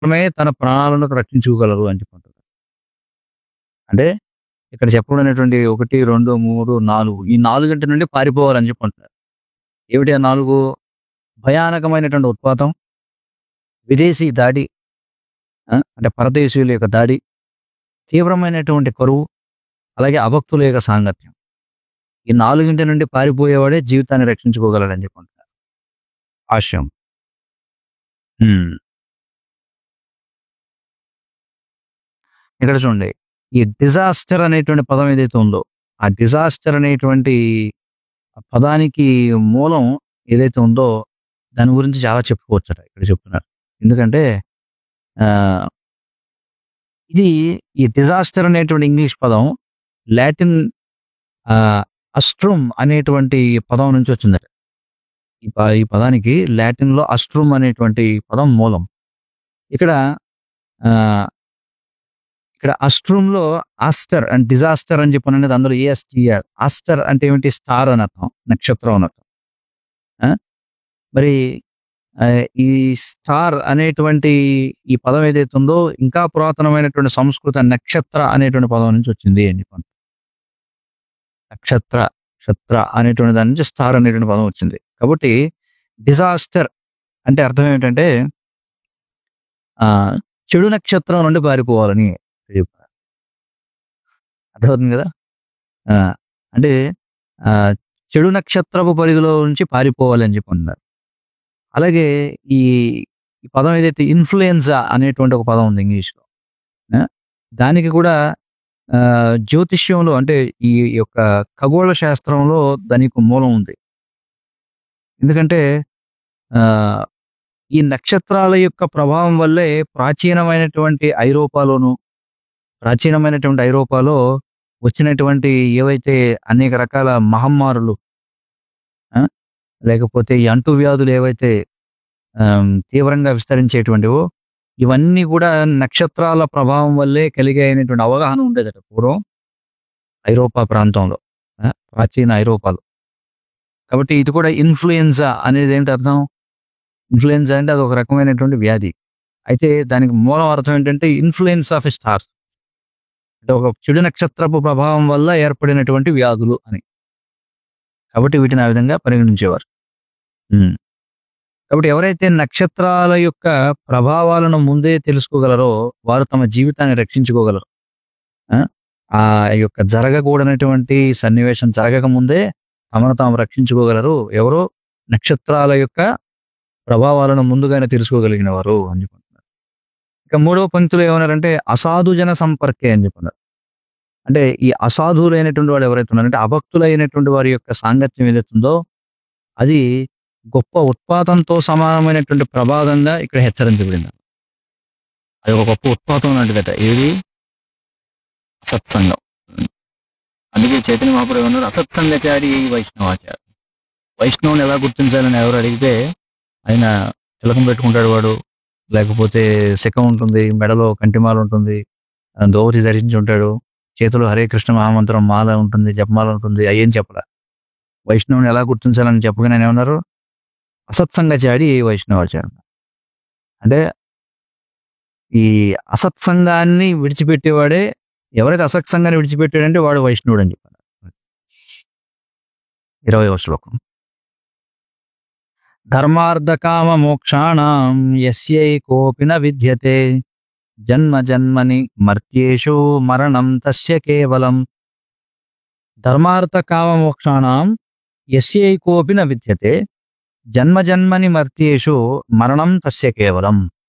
మాత్రమే తన ప్రాణాలను రక్షించుకోగలరు అని చెప్పంటారు అంటే ఇక్కడ చెప్పబడినటువంటి ఒకటి రెండు మూడు నాలుగు ఈ నాలుగింటి నుండి పారిపోవాలని చెప్పంటున్నారు ఏమిటి ఆ నాలుగు భయానకమైనటువంటి ఉత్పాతం విదేశీ దాడి ఆ, అంటే పరదేశీయుల యొక్క దాడి తీవ్రమైనటువంటి కరువు అలాగే అభక్తుల యొక్క సాంగత్యం ఈ నాలుగింటి నుండి పారిపోయేవాడే జీవితాన్ని రక్షించుకోగలడని చెప్పుకుంటున్నారు ఆశయం ఉమ్. ఇక్కడ చూడండి ఈ డిజాస్టర్ అనేటువంటి పదం ఏదైతే ఉందో ఆ డిజాస్టర్ అనేటువంటి ఆ పదానికి మూలం ఏదైతే ఉందో దాని గురించి చాలా చెప్పుకోవచ్చట ఇక్కడ చెప్తున్నారు ఎందుకంటే ఆ, ఇది ఈ డిజాస్టర్ అనేటువంటి ఇంగ్లీష్ పదం లాటిన్ అస్ట్రూమ్ అనేటువంటి పదం నుంచి వచ్చిందట ఈ ప- ఈ పదానికి లాటిన్ లో అస్ట్రూమ్ అనేటువంటి పదం మూలం ఇక్కడ ఆ, ఇక్కడ అస్ట్రూమ్ లో ఆస్టర్ అండ్ డిజాస్టర్ అని చెప్పాను అనేది అందులో ఏఎస్టిఆర్ ఆస్టర్ అంటే ఏమిటి స్టార్ అని అర్థం నక్షత్రం అని అర్థం ఆ? మరి ఆ, ఈ స్టార్ అనేటువంటి ఈ పదం ఏదైతే ఉందో ఇంకా పురాతనమైనటువంటి సంస్కృత నక్షత్ర అనేటువంటి పదం నుంచి వచ్చింది అని చెప్పాను నక్షత్ర క్షత్ర అనేటువంటి దాని నుంచి స్టార్ అనేటువంటి పదం వచ్చింది కాబట్టి డిజాస్టర్ అంటే అర్థం ఏంటంటే ఆ చెడు నక్షత్రం నుండి పారిపోవాలని చెప్పారు అర్థమవుతుంది కదా ఆ, అంటే ఆ, చెడు నక్షత్రపు పరిధిలో నుంచి పారిపోవాలని చెప్పి అన్నారు అలాగే ఈ ఈ పదం ఏదైతే ఇన్ఫ్లుయెన్జా అనేటువంటి ఒక పదం ఉంది ఇంగ్లీష్లో ఆ, దానికి కూడా ఆ, జ్యోతిష్యంలో అంటే ఈ యొక్క ఖగోళ శాస్త్రంలో దానికి ఒక మూలం ఉంది ఎందుకంటే ఆ, ఈ నక్షత్రాల యొక్క ప్రభావం వల్లే ప్రాచీనమైనటువంటి ఐరోపాలోను ప్రాచీనమైనటువంటి ఐరోపాలో వచ్చినటువంటి ఏవైతే అనేక రకాల మహమ్మారులు ఆ, లేకపోతే ఈ అంటువ్యాధులు ఏవైతే ఆమ్, తీవ్రంగా విస్తరించేటువంటివో ఇవన్నీ కూడా నక్షత్రాల ప్రభావం వల్లే కలిగే అయినటువంటి అవగాహన ఉండేదట పూర్వం ఐరోపా ప్రాంతంలో ఆ, ప్రాచీన ఐరోపాలో కాబట్టి ఇది కూడా ఇన్ఫ్లుయెన్జా అనేది ఏంటి అర్థం ఇన్ఫ్లుయెన్జా అంటే అది ఒక రకమైనటువంటి వ్యాధి అయితే దానికి మూలం అర్థం ఏంటంటే ఇన్ఫ్లుయెన్స్ ఆఫ్ ఎ స్టార్ అంటే ఒక చెడు నక్షత్రపు ప్రభావం వల్ల ఏర్పడినటువంటి వ్యాధులు అని కాబట్టి వీటిని ఆ విధంగా పరిగణించేవారు ఉమ్. కాబట్టి ఎవరైతే నక్షత్రాల యొక్క ప్రభావాలను ముందే తెలుసుకోగలరో వారు తమ జీవితాన్ని రక్షించుకోగలరు ఆ? ఆ యొక్క జరగకూడనటువంటి సన్నివేశం జరగక ముందే తమను తాము రక్షించుకోగలరు ఎవరో నక్షత్రాల యొక్క ప్రభావాలను ముందుగానే తెలుసుకోగలిగిన వారు అని చెప్పుకుంటున్నారు ఇక మూడవ పంక్తులు ఏమన్నారంటే అసాధు జన సంపర్కే అని చెప్పున్నారు అంటే ఈ అసాధులైనటువంటి వాడు ఎవరైతే ఉన్నారంటే అభక్తులైనటువంటి వారి యొక్క సాంగత్యం ఏదైతుందో అది గొప్ప ఉత్పాతంతో సమానమైనటువంటి ప్రమాదంగా ఇక్కడ హెచ్చరించబడింది అది ఒక గొప్ప ఉత్పాతం లాంటిదట ఏది సత్సంగం అందుకే చైతన్య మహాపురు ఏమన్నారు అసత్సంగచారి వైష్ణవాచారి వైష్ణవుని ఎలా గుర్తించాలని ఎవరు అడిగితే ఆయన తిలకం పెట్టుకుంటాడు వాడు లేకపోతే శకం ఉంటుంది మెడలో కంటిమాల ఉంటుంది ఆ, దోవతి ధరించి ఉంటాడు చేతిలో హరే కృష్ణ మహామంత్రం మాల ఉంటుంది జపమాల ఉంటుంది అయ్యేం చెప్పరా వైష్ణవుని ఎలా గుర్తించాలని చెప్పగానే ఆయన ఏమన్నారు అసత్సంగచారి వైష్ణవాచారం అంటే ఈ అసత్సంగాన్ని విడిచిపెట్టేవాడే ఎవరైతే అసత్సంగాన్ని విడిచిపెట్టాడంటే వాడు వైష్ణవుడు అని చెప్పారు ఇరవై శ్లోకం ధర్మార్థకామ మోక్షాణం యస్యైకోపి న విద్యతే జన్మ జన్మని మర్త్యేషు మరణం తస్య కేవలం ధర్మార్థ కామ మోక్షాణం యస్యైకోపి న విద్యతే జన్మ జన్మని మర్త్యేషు మరణం తస్య కేవలం